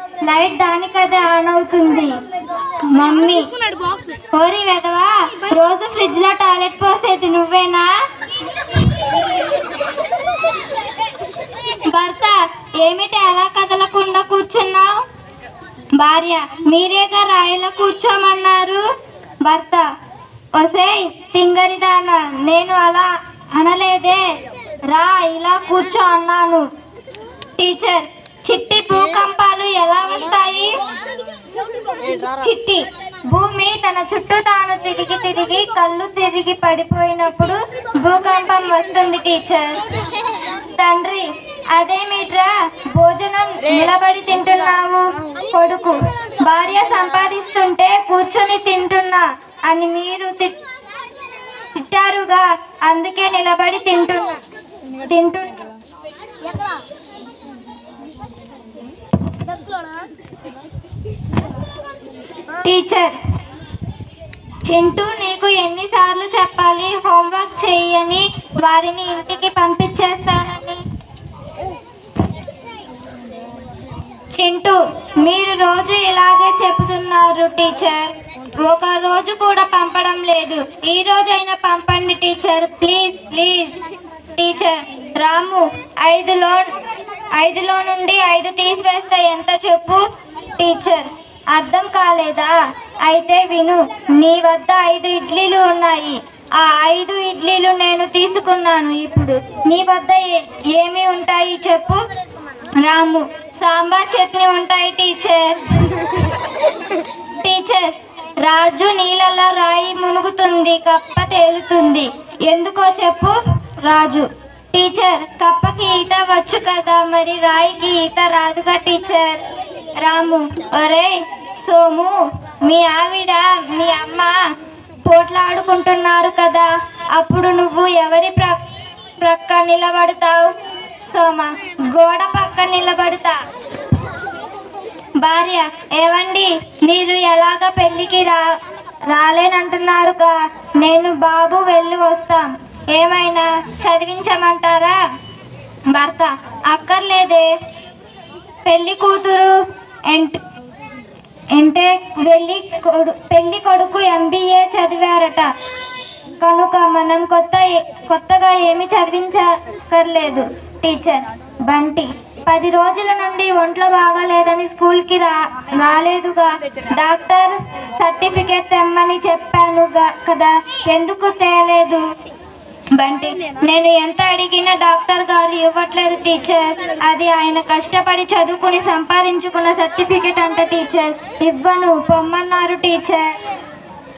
light దానికదే on అవుతుంది mummy ఓరి వెదవా రోజు ఫ్రిడ్జ్ లో టాయిలెట్ పోసేది నువ్వేనా భర్త ఏమిటి అలా కదలకుండా కూర్చున్నావు భార్య మీరేగా రాయిలో కూర్చోమన్నారు భర్త ఒసేయ్ తింగరిదాన నేను అలా అనలేదే రా ఇలా కూర్చో అన్నాను టీచర్ చిట్టి భూకంపాలు ఎలా వస్తాయి చిట్టి భూమి తన చుట్టూ తాను తిరిగి తిరిగి కళ్ళు తిరిగి పడిపోయినప్పుడు భూకంపం వస్తుంది టీచర్ తండ్రి అదేమిట్రా భోజనం నిలబడి తింటున్నావు కొడుకు భార్య సంపాదిస్తుంటే కూర్చొని తింటున్నా అని మీరు తిట్- తిట్టారుగా అందుకే నిలబడి తింటున్నా తింటున్నా టీచర్ చింటూ నీకు ఎన్నిసార్లు చెప్పాలి హోంవర్క్ చేయని వారిని ఇంటికి పంపించేస్తానని చింటూ మీరు రోజు ఇలాగే చెబుతున్నారు టీచర్ ఒక రోజు కూడా పంపడం లేదు ఈ రోజైనా పంపండి teacher please please teacher Ramu ఐదులో ఐదులో నుండి ఐదు తీసివేస్తే ఎంత చెప్పు టీచర్ అర్థం కాలేదా అయితే విను నీ వద్ద ఐదు ఇడ్లీలు ఉన్నాయి ఆ ఐదు ఇడ్లీలు నేను తీసుకున్నాను ఇప్పుడు నీ వద్ద ఏ- ఏమి ఉంటాయి చెప్పు రాము సాంబార్ చట్నీ ఉంటాయి టీచర్ టీచర్ రాజు నీళ్ళలో రాయి మునుగుతుంది కప్ప తేలుతుంది ఎందుకో చెప్పు రాజు టీచర్ కప్పకి ఈత వచ్చు కదా మరి రాయికి ఈత రాదుగా టీచర్ రాము ఒరే సోము మీ ఆవిడ మీ అమ్మ పోట్లాడుకుంటున్నారు కదా అప్పుడు నువ్వు ఎవరి ప్ర ప్రక్క నిలబడతావు సోమ గోడ పక్క నిలబడతా భార్య ఏవండి మీరు ఎలాగ పెళ్ళికి రా రాలేనంటున్నారుగా నేను బాబు వెళ్ళి వస్తాం ఏమైనా చదివించమంటారా భర్త అక్కర్లేదే పెళ్లి కూతురు ఎంట్ అంటే వెళ్ళి కొడు పెళ్లి కొడుకు ఎంబీఏ చదివారట కనుక మనం కొత్త కొత్తగా ఏమి చదివించక్కర్లేదు టీచర్ బంటి పది రోజుల నుండి ఒంట్లో బాగాలేదని స్కూల్కి రా రాలేదుగా డాక్టర్ సర్టిఫికేట్ తెమ్మని చెప్పానుగా కదా ఎందుకు తేలేదు బంటి నేను ఎంత అడిగినా డాక్టర్ గారు ఇవ్వట్లేదు టీచర్ అది ఆయన కష్టపడి చదువుకుని సంపాదించుకున్న సర్టిఫికేట్ అంట టీచర్ ఇవ్వను పొమ్మన్నారు టీచర్